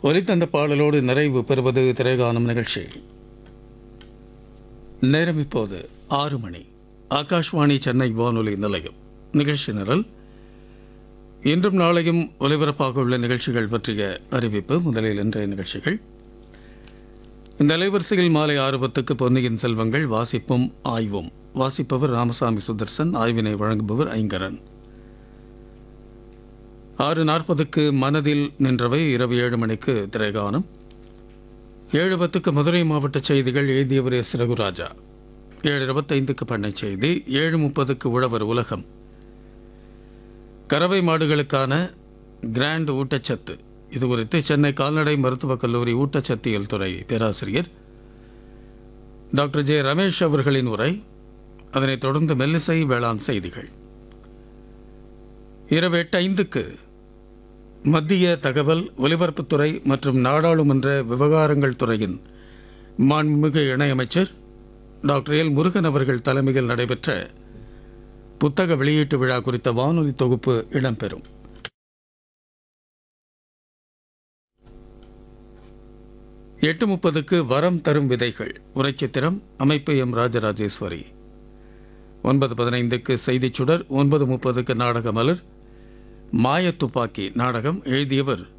ஒலித்தந்த பாடலோடு நிறைவு பெறுவது திரைகாணும் நிகழ்ச்சி நேரம் இப்போது ஆறு மணி ஆகாஷ்வாணி சென்னை வானொலி நிலையம் நிகழ்ச்சி நிரல் இன்றும் நாளையும் ஒலிபரப்பாக உள்ள நிகழ்ச்சிகள் பற்றிய அறிவிப்பு முதலில் இன்றைய நிகழ்ச்சிகள் இந்த அலைவரிசையில் மாலை ஆறு பத்துக்கு பொன்னியின் செல்வங்கள் வாசிப்பும் ஆய்வும் வாசிப்பவர் ராமசாமி சுதர்சன் ஆய்வினை வழங்குபவர் ஐங்கரன் ஆறு நாற்பதுக்கு மனதில் நின்றவை இரவு ஏழு மணிக்கு திரைகானம் ஏழு பத்துக்கு மதுரை மாவட்ட செய்திகள் எழுதியவர் எஸ் ரகுராஜா ஏழு இருபத்தைந்துக்கு பண்ணை செய்தி ஏழு முப்பதுக்கு உழவர் உலகம் கறவை மாடுகளுக்கான கிராண்ட் ஊட்டச்சத்து இது குறித்து சென்னை கால்நடை மருத்துவக் கல்லூரி ஊட்டச்சத்தியல் துறை பேராசிரியர் டாக்டர் ஜே ரமேஷ் அவர்களின் உரை அதனைத் தொடர்ந்து மெல்லிசை வேளாண் செய்திகள் இரவு எட்டு ஐந்துக்கு மத்திய தகவல் ஒலிபரப்புத்துறை மற்றும் நாடாளுமன்ற விவகாரங்கள் துறையின் மாண்புமிகு இணையமைச்சர் டாக்டர் எல் முருகன் அவர்கள் தலைமையில் நடைபெற்ற புத்தக வெளியீட்டு விழா குறித்த வானொலி தொகுப்பு இடம்பெறும் எட்டு முப்பதுக்கு வரம் தரும் விதைகள் உரைச்சித்திரம் அமைப்பு எம் ராஜராஜேஸ்வரி ஒன்பது பதினைந்துக்கு செய்திச் சுடர் ஒன்பது முப்பதுக்கு நாடக மலர் மாயத்துப்பாக்கி நாடகம் எழுதியவர்